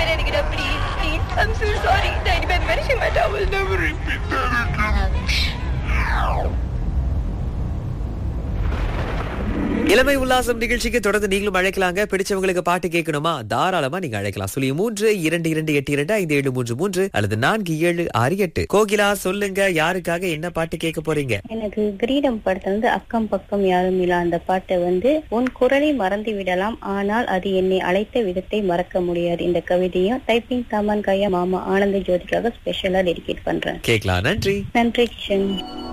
வேணாம் எனக்கு please please I'm so sorry நான் இனிமே அந்த மாதிரி செய்ய மாட்டேன் I will never repeat that. இளமை உல்லாசம் நிகழ்ச்சிக்கு தொடர்ந்து நீங்களும் அழைக்கலாங்க பிடிச்சவங்களுக்கு பாட்டு கேட்கணுமா தாராளமா நீங்க அழைக்கலாம் சொல்லி மூன்று இரண்டு இரண்டு எட்டு இரண்டு ஐந்து ஏழு மூன்று மூன்று அல்லது நான்கு ஏழு ஆறு எட்டு கோகிலா சொல்லுங்க யாருக்காக என்ன பாட்டு கேட்க போறீங்க எனக்கு கிரீடம் படத்துல வந்து அக்கம் பக்கம் யாரும் இல்ல அந்த பாட்டை வந்து உன் குரலை மறந்து விடலாம் ஆனால் அது என்னை அழைத்த விதத்தை மறக்க முடியாது இந்த கவிதையும் டைப்பிங் தாமன் கையா மாமா ஆனந்த ஜோதிக்காக ஸ்பெஷலா டெடிகேட் பண்றேன் கேட்கலாம் நன்றி நன்றி கிஷன்